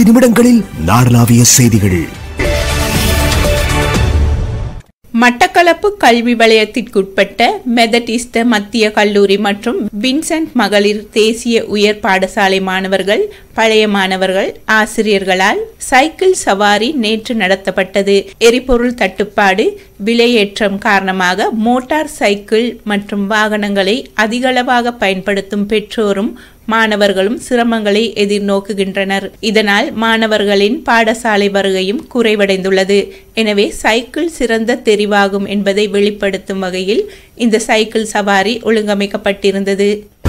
ஐந்து நிமிடங்களில் நாடளாவிய செய்திகள் மட்டக்களப்பு கல்வி வலயத்திற்குட்பட்ட மெதடிஸ்த மத்திய கல்லூரி மற்றும் வின்சென்ட் மகளிர் தேசிய உயர் பாடசாலை மாணவர்கள் பழைய மாணவர்கள் ஆசிரியர்களால் சைக்கிள் சவாரி நேற்று நடத்தப்பட்டது எரிபொருள் தட்டுப்பாடு விலையேற்றம் காரணமாக மோட்டார் சைக்கிள் மற்றும் வாகனங்களை அதிகளவாக பயன்படுத்தும் பெற்றோரும் மாணவர்களும் சிரமங்களை எதிர்நோக்குகின்றனர் இதனால் மாணவர்களின் பாடசாலை வருகையும் குறைவடைந்துள்ளது எனவே சைக்கிள் சிறந்த தெரிவாகும் என்பதை வெளிப்படுத்தும் வகையில் இந்த சைக்கிள் சவாரி ஒழுங்கமைக்கப்பட்டிருந்தது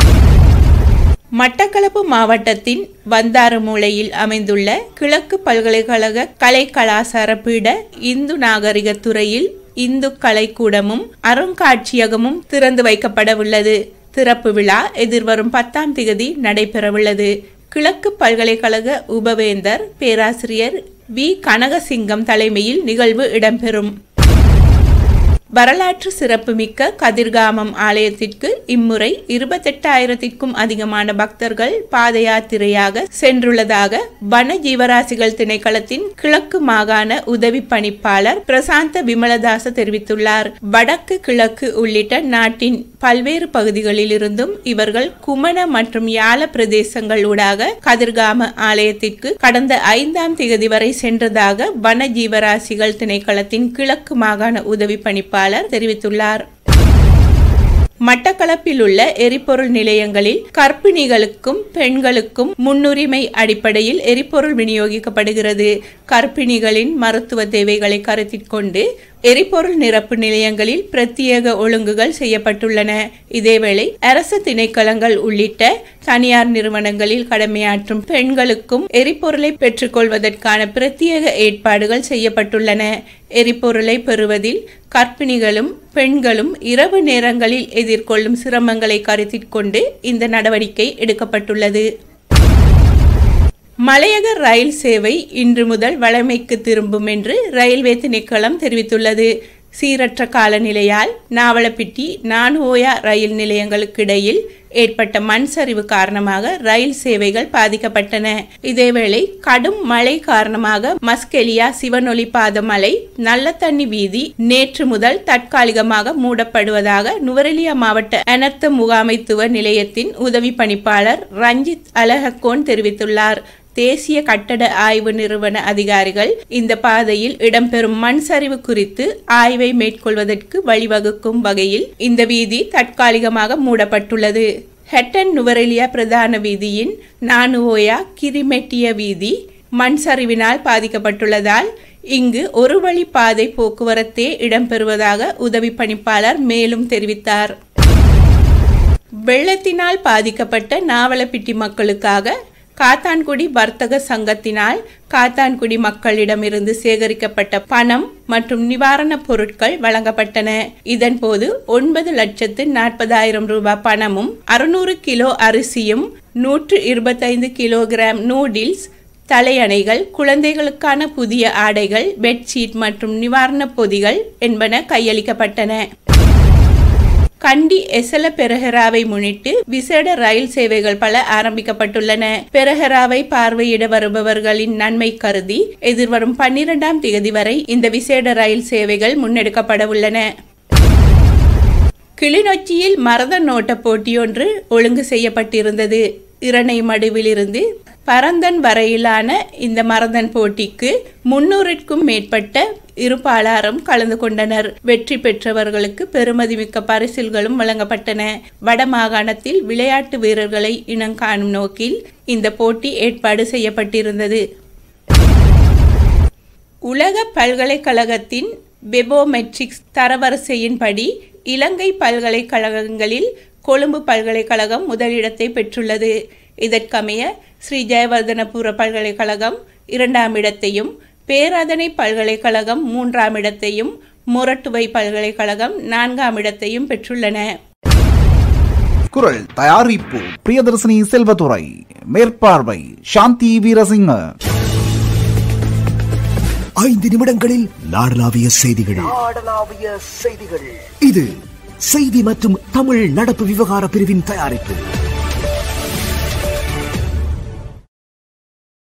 மட்டக்களப்பு மாவட்டத்தின் வந்தாறுமூலையில் அமைந்துள்ள கிழக்கு பல்கலைக்கழக கலை கலாசார பீட இந்து நாகரிக துறையில் இந்து கலைக்கூடமும் அருங்காட்சியகமும் திறந்து வைக்கப்படவுள்ளது திறப்பு விழா எதிர்வரும் பத்தாம் திகதி நடைபெறவுள்ளது கிழக்கு பல்கலைக்கழக உபவேந்தர் பேராசிரியர் வி கனகசிங்கம் தலைமையில் நிகழ்வு இடம்பெறும் வரலாற்று சிறப்புமிக்க கதிர்காமம் ஆலயத்திற்கு இம்முறை இருபத்தெட்டாயிரத்திற்கும் அதிகமான பக்தர்கள் பாத யாத்திரையாக சென்றுள்ளதாக வன ஜீவராசிகள் திணைக்களத்தின் கிழக்கு மாகாண உதவி பணிப்பாளர் பிரசாந்த விமலதாச தெரிவித்துள்ளார் வடக்கு கிழக்கு உள்ளிட்ட நாட்டின் பல்வேறு பகுதிகளில் இருந்தும் இவர்கள் குமண மற்றும் யாழ பிரதேசங்கள் ஊடாக கதிர்காம ஆலயத்திற்கு கடந்த ஐந்தாம் திகதி வரை சென்றதாக வன ஜீவராசிகள் திணைக்களத்தின் கிழக்கு மாகாண உதவி பணிப்பாளர் தெரிவித்துள்ளார் மட்டக்களப்பில் உள்ள எரிபொருள் நிலையங்களில் கர்ப்பிணிகளுக்கும் பெண்களுக்கும் முன்னுரிமை அடிப்படையில் எரிபொருள் விநியோகிக்கப்படுகிறது கர்ப்பிணிகளின் மருத்துவ தேவைகளை கருத்தில் கொண்டு எரிபொருள் நிரப்பு நிலையங்களில் பிரத்யேக ஒழுங்குகள் செய்யப்பட்டுள்ளன இதேவேளை அரசு திணைக்களங்கள் உள்ளிட்ட தனியார் நிறுவனங்களில் கடமையாற்றும் பெண்களுக்கும் எரிபொருளை பெற்றுக்கொள்வதற்கான பிரத்யேக ஏற்பாடுகள் செய்யப்பட்டுள்ளன எரிபொருளை பெறுவதில் கர்ப்பிணிகளும் பெண்களும் இரவு நேரங்களில் எதிர்கொள்ளும் சிரமங்களை கருத்தில் கொண்டு இந்த நடவடிக்கை எடுக்கப்பட்டுள்ளது மலையக ரயில் சேவை இன்று முதல் வழமைக்கு திரும்பும் என்று ரயில்வே திணைக்களம் தெரிவித்துள்ளது சீரற்ற காலநிலையால் நாவலப்பிட்டி நான்ஹோயா ரயில் நிலையங்களுக்கு இடையில் ஏற்பட்ட மண் சரிவு காரணமாக ரயில் சேவைகள் பாதிக்கப்பட்டன இதேவேளை கடும் மழை காரணமாக மஸ்கெலியா சிவனொலி பாத மலை நல்ல தண்ணி வீதி நேற்று முதல் தற்காலிகமாக மூடப்படுவதாக நுவரெலியா மாவட்ட அனர்த்த முகாமைத்துவ நிலையத்தின் உதவி பணிப்பாளர் ரஞ்சித் அலஹக்கோன் தெரிவித்துள்ளார் தேசிய கட்டட ஆய்வு நிறுவன அதிகாரிகள் இந்த பாதையில் இடம்பெறும் மண் சரிவு குறித்து ஆய்வை மேற்கொள்வதற்கு வழிவகுக்கும் வகையில் இந்த வீதி தற்காலிகமாக மூடப்பட்டுள்ளது ஹெட்டன் நுவரெலியா பிரதான வீதியின் நானுவோயா கிரிமெட்டிய வீதி மண் சரிவினால் பாதிக்கப்பட்டுள்ளதால் இங்கு ஒரு வழி பாதை போக்குவரத்தே இடம்பெறுவதாக உதவி பணிப்பாளர் மேலும் தெரிவித்தார் வெள்ளத்தினால் பாதிக்கப்பட்ட நாவலப்பிட்டி மக்களுக்காக காத்தான்குடி வர்த்தக சங்கத்தினால் காத்தான்குடி மக்களிடமிருந்து சேகரிக்கப்பட்ட பணம் மற்றும் நிவாரணப் பொருட்கள் வழங்கப்பட்டன இதன்போது ஒன்பது லட்சத்து நாற்பதாயிரம் ரூபாய் பணமும் அறுநூறு கிலோ அரிசியும் நூற்று இருபத்தைந்து கிலோகிராம் நூடில்ஸ் தலையணைகள் குழந்தைகளுக்கான புதிய ஆடைகள் பெட்ஷீட் மற்றும் நிவாரணப் பொதிகள் என்பன கையளிக்கப்பட்டன கண்டி எசல பெரஹராவை முன்னிட்டு விசேட ரயில் சேவைகள் பல ஆரம்பிக்கப்பட்டுள்ளன பெரஹராவை பார்வையிட வருபவர்களின் நன்மை கருதி எதிர்வரும் பன்னிரெண்டாம் தேதி வரை இந்த விசேட ரயில் சேவைகள் முன்னெடுக்கப்பட உள்ளன கிளிநொச்சியில் மரத நோட்ட போட்டியொன்று ஒழுங்கு செய்யப்பட்டிருந்தது இரணை மடுவிலிருந்து பரந்தன் வரையிலான இந்த மரதன் போட்டிக்கு முன்னூறுக்கும் மேற்பட்ட இருபாலாரும் கலந்து கொண்டனர் வெற்றி பெற்றவர்களுக்கு பெருமதிமிக்க பரிசில்களும் வழங்கப்பட்டன வடமாகாணத்தில் விளையாட்டு வீரர்களை இனங்காணும் நோக்கில் இந்த போட்டி ஏற்பாடு செய்யப்பட்டிருந்தது உலக பல்கலைக்கழகத்தின் பெபோமெட்ரிக்ஸ் தரவரிசையின்படி இலங்கை பல்கலைக்கழகங்களில் கொழும்பு பல்கலைக்கழகம் முதலிடத்தை பெற்றுள்ளது இதற்கமைய ஸ்ரீ ஜெயவர்தனபுர பல்கலைக்கழகம் இரண்டாம் இடத்தையும் பேராதனை பல்கலைக்கழகம் மூன்றாம் இடத்தையும் மொரட்டுவை பல்கலைக்கழகம் நான்காம் இடத்தையும் பெற்றுள்ளன குரல் தயாரிப்பு பிரியதர்சினி செல்வதுரை மேற்பார்வை சாந்தி வீரசிங்க ஐந்து நிமிடங்களில் நாடளாவிய செய்திகள் நாடளாவிய செய்திகள் இது செய்தி மற்றும் தமிழ் நடப்பு விவகார பிரிவின் தயாரிப்பு